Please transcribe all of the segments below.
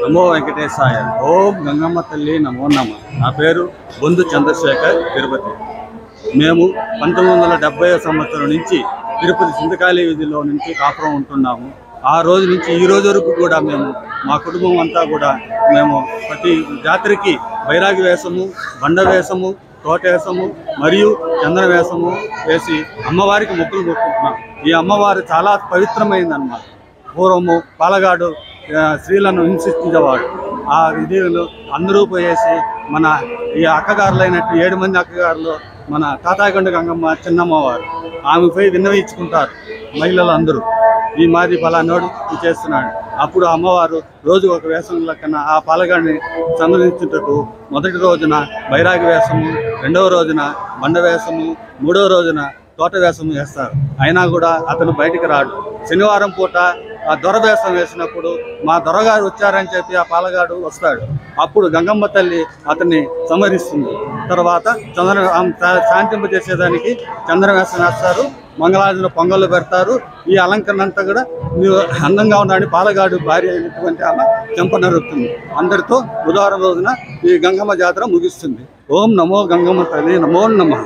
నమో వెంకటేశాయ ఓం గంగమ్మ తల్లి నమో నమ నా పేరు బొందు చంద్రశేఖర్ తిరుపతి మేము పంతొమ్మిది వందల డెబ్బై సంవత్సరం నుంచి తిరుపతి సింధకాళి వీధిలో నుంచి కాపురం ఉంటున్నాము ఆ రోజు నుంచి ఈ రోజు వరకు కూడా మేము మా కుటుంబం అంతా కూడా మేము ప్రతి జాతరకి బైరాగి వేషము బండ వేషము తోట వేషము మరియు చందన వేషము వేసి అమ్మవారికి మొక్కులు మొక్కుతున్నాం ఈ అమ్మవారు చాలా పవిత్రమైందన్నమాట పూర్వము పాలగాడు ఆ, స్త్రీలను హింసించేవాడు ఆ విధులు అందరూ పోయేసి మన ఈ అక్కగారులైనట్టు ఏడు మంది అక్కగారులు మన తాతాగొండ గంగమ్మ చిన్నమ్మవారు ఆమె పోయి విన్నవించుకుంటారు మహిళలు అందరూ ఈ మాది ఫలానోడు ఇది చేస్తున్నాడు అప్పుడు అమ్మవారు రోజు ఒక వేషం లెక్కన ఆ పాలగాడిని సంగ్రహించుటకు మొదటి రోజున బైరాగి వేషము రెండవ రోజున బండ వేషము మూడవ రోజున తోట వేషం వేస్తారు అయినా కూడా అతను బయటికి రాడు శనివారం పూట ఆ దొర వేషం వేసినప్పుడు మా దొరగారు వచ్చారని చెప్పి ఆ పాలగాడు వస్తాడు అప్పుడు గంగమ్మ తల్లి అతన్ని సంహరిస్తుంది తర్వాత చంద్ర ఆమె శా- శాంతింపజేసేదానికి చంద్రవేషం వేస్తారు మంగళాజులు పొంగళ్ళు పెడతారు ఈ అలంకరణ అంతా కూడా నీవు అందంగా ఉన్నాడని పాలగాడు భార్య అయినటువంటి ఆమె చెంప నరుకుతుంది అందరితో బుధవారం రోజున ఈ గంగమ్మ జాతర ముగిస్తుంది ఓం నమో గంగమ్మ తల్లి నమో నమః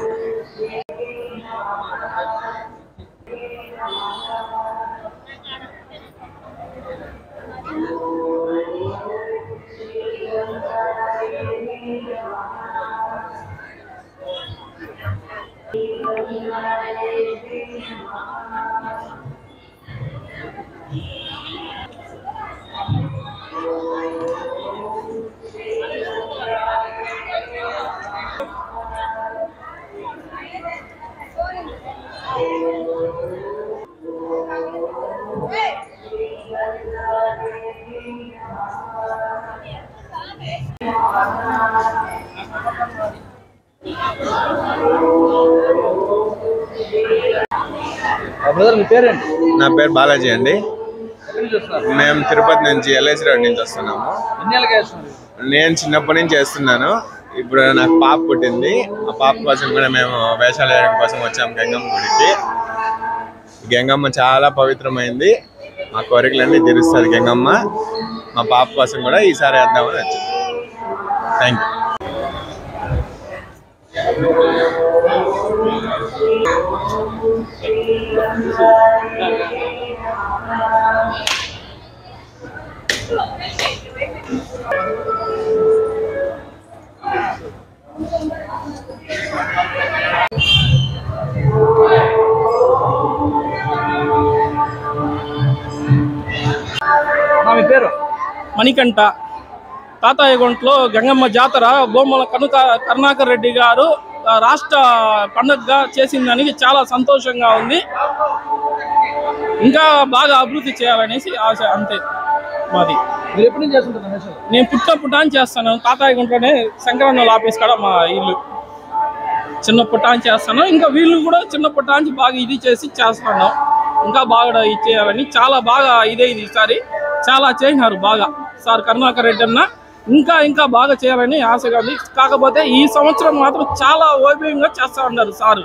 బ్రదర్ మీ పేరేంటి నా పేరు బాలాజీ అండి ఎక్కడి నుంచి వస్తున్నారు మేము తిరుపతి నుంచి ఎల్ఐసి రోడ్ నుంచి వస్తున్నాము ఎన్ని ఏళ్ళకి వేస్తున్నారు నేను చిన్నప్పటి నుంచి చేస్తున్నాను ఇప్పుడు నాకు పాప పుట్టింది ఆ పాప కోసం కూడా మేము వేషాలు వేయడం కోసం వచ్చాము గంగమ్మ గుడికి ఈ గంగమ్మ చాలా పవిత్రమైంది మా కోరికలన్నీ తీరుస్తుంది గంగమ్మ మా పాప కోసం కూడా ఈసారి వేద్దామని వచ్చాం థ్యాంక్ యూ మా మీ పేరు మణికంఠ తాతాయగుంట్లో గంగమ్మ జాతర బొమ్మల కనుక కరుణాకర్ రెడ్డి గారు ఆ, రాష్ట్ర పండుగగా చేసిన దానికి చాలా సంతోషంగా ఉంది ఇంకా బాగా అభివృద్ధి చేయాలనేసి ఆశ అంతే మాది మీరు ఎప్పటి నుంచి చేస్తుంటారు వేషాలు నేను పుట్టినప్పుడు అని చేస్తాను తాతాయగుంట్లోనే శంకరన్న ఆఫీస్ కాడ మా ఇల్లు చిన్న పుట్టాన్ని చేస్తాను ఇంకా వీళ్ళు కూడా చిన్న పుట్టానికి బాగా ఇది చేసి చేస్తాను ఇంకా బాగా ఇది చేయాలని చాలా బాగా ఇదైంది ఈసారి చాలా చేసినారు బాగా సార్ కరుణాకర్ రెడ్డి అన్న ఇంకా ఇంకా బాగా చేయాలని ఆశగా ఉంది కాకపోతే ఈ సంవత్సరం మాత్రం చాలా వైభవంగా చేస్తా ఉన్నారు సార్